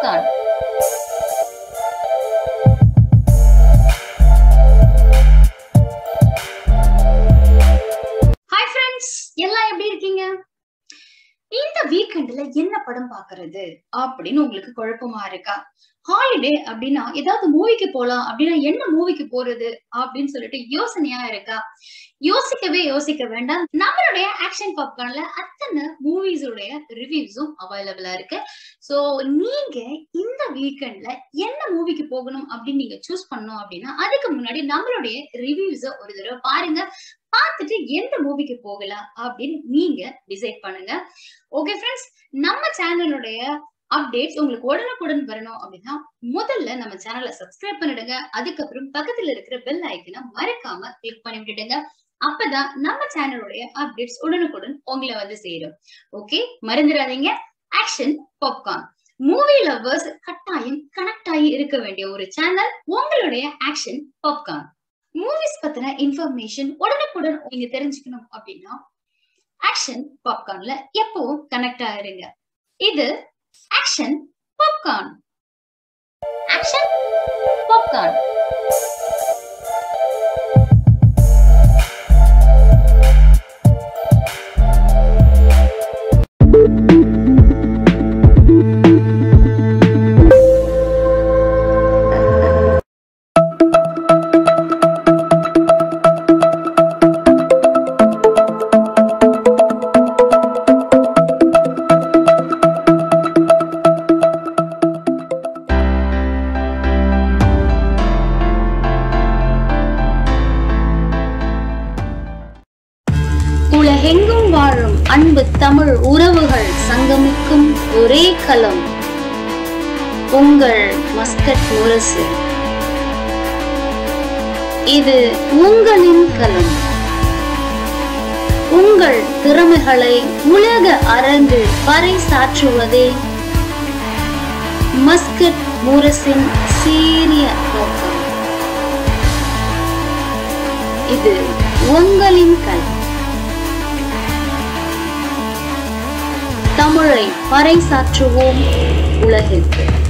popcorn hi friends எல்லாம் எப்படி இருக்கீங்க இந்த வீக்கெண்ட்ல என்ன படம் பாக்குறது அப்படின்னு உங்களுக்கு குழப்பமா இருக்கா ஹாலிடே அப்படின்னா ஏதாவது மூவிக்கு போலாம் அப்படின்னா என்ன மூவிக்கு போறது அப்படின்னு சொல்லிட்டு யோசனையா இருக்கா யோசிக்கவே யோசிக்க வேண்டாம் நம்மளுடைய ஆக்ஷன் பாப்கார்ன்ல அத்தனை மூவிஸோடைய ரிவ்யூஸும் அவைலபிளா இருக்கு சோ நீங்க இந்த வீக்கெண்ட்ல என்ன மூவிக்கு போகணும் அப்படின்னு நீங்க சூஸ் பண்ணணும் அப்படின்னா அதுக்கு முன்னாடி நம்மளுடைய ரிவ்யூஸ ஒரு தடவை பாருங்க பார்த்துட்டு எந்த மூவிக்கு போகலாம் அப்படின்னு நீங்க டிசைட் பண்ணுங்க ஓகே ஃப்ரெண்ட்ஸ் நம்ம சேனலுடைய அப்டேட்ஸ் உங்களுக்கு உடனுக்குடன் வரணும் அப்படின்னா முதல்ல நம்ம சேனலை சப்ஸ்கிரைப் பண்ணிடுங்க அதுக்கப்புறம் பக்கத்துல இருக்கிற பெல் ஐக்கனை மறக்காம கிளிக் பண்ணி விட்டுடுங்க அப்பதான் நம்ம சேனலுடைய அப்டேட்ஸ் உடனுக்குடன் உங்களை வந்து சேரும் ஓகே மறந்துடாதீங்க ஆக்ஷன் பாப்கார்ன் மூவி லவ்வர்ஸ் கட்டாயம் கனெக்ட் ஆகி இருக்க வேண்டிய ஒரு சேனல் உங்களுடைய ஆக்ஷன் பாப்கார்ன் மூவிஸ் பத்தின இன்ஃபர்மேஷன் உடனுக்குடன் நீங்க தெரிஞ்சுக்கணும் அப்படின்னா ஆக்ஷன் பாப்கார்ன்ல எப்பவும் கனெக்ட் ஆயிருங்க இது ஆக்ஷன் பாப்கார்ன் ஆக்ஷன் பாப்கார்ன் உலகெங்கும் வாழும் அன்பு தமிழ் உறவுகள் சங்கமிக்கும் ஒரே களம் உங்கள் மஸ்கட் முரசு இது உங்களின் களம் உங்கள் திறமைகளை உலக அரங்கு பறைசாற்றுவதே மஸ்கட் முரசின் சீரிய நோக்கம் இது உங்களின் களம் தமிழை பறைசாற்றுவோம் உலகிற்கு